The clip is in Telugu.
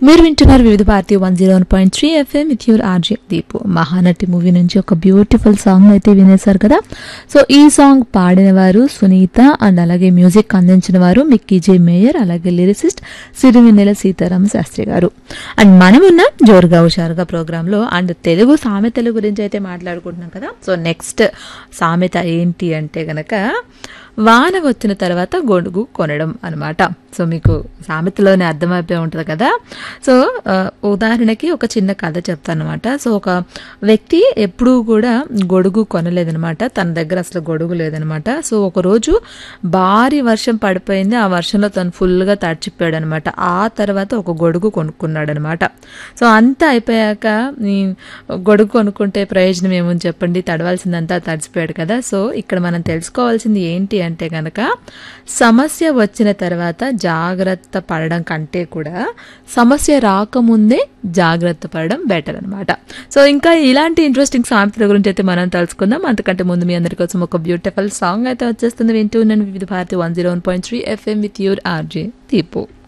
మీరు వింటున్నారు Vividh Bharati one zero one point three FM with your RJ Deepu Mahanati movie నుంచి ఒక బ్యూటిఫుల్ సాంగ్ అయితే వినేశారు కదా సో ఈ సాంగ్ పాడిన వారు సునీత అండ్ అలాగే మ్యూజిక్ అందించిన వారు మిక్కీ జే మేయర్ అలాగే లిరిసిస్ట్ సిరివెన్నెల సీతారామ శాస్త్రి గారు అండ్ మనమున్న జోరుగా హుషారుగా ప్రోగ్రాంలో అండ్ తెలుగు సామెతల గురించి అయితే మాట్లాడుకుంటున్నాం కదా సో నెక్స్ట్ సామెత ఏంటి అంటే గనక వాన వచ్చిన తర్వాత గొడుగు కొనడం అనమాట సో మీకు సామెతలోనే అర్థమైపోయి ఉంటుంది కదా సో ఆ, ఉదాహరణకి ఒక చిన్న కథ చెప్తాను అనమాట సో ఒక వ్యక్తి ఎప్పుడూ కూడా గొడుగు కొనలేదనమాట తన దగ్గర అసలు గొడుగు లేదనమాట సో ఒక రోజు భారీ వర్షం పడిపోయింది ఆ వర్షంలో తను ఫుల్గా తడిచిపోయాడు అనమాట ఆ తర్వాత ఒక గొడుగు కొనుక్కున్నాడు అనమాట సో అంతా అయిపోయాక ఈ గొడుగు కొనుక్కుంటే ప్రయోజనం ఏముంది చెప్పండి తడవాల్సిందంతా తడిచిపోయాడు కదా సో ఇక్కడ మనం తెలుసుకోవాల్సింది ఏంటి అంటే కనుక సమస్య వచ్చిన తర్వాత జాగ్రత్త పడడం కంటే కూడా సమస్య రాకముందే జాగ్రత్త పడడం బెటర్ అనమాట సో ఇంకా ఇలాంటి ఇంట్రెస్టింగ్ సామెతల గురించి అయితే మనం తెలుసుకుందాం అంతకంటే ముందు మీ అందరి కోసం ఒక బ్యూటిఫుల్ సాంగ్ అయితే వచ్చేస్తుంది వింటూ నేను Vividh Bharati one zero one point three FM with your RJ Deepu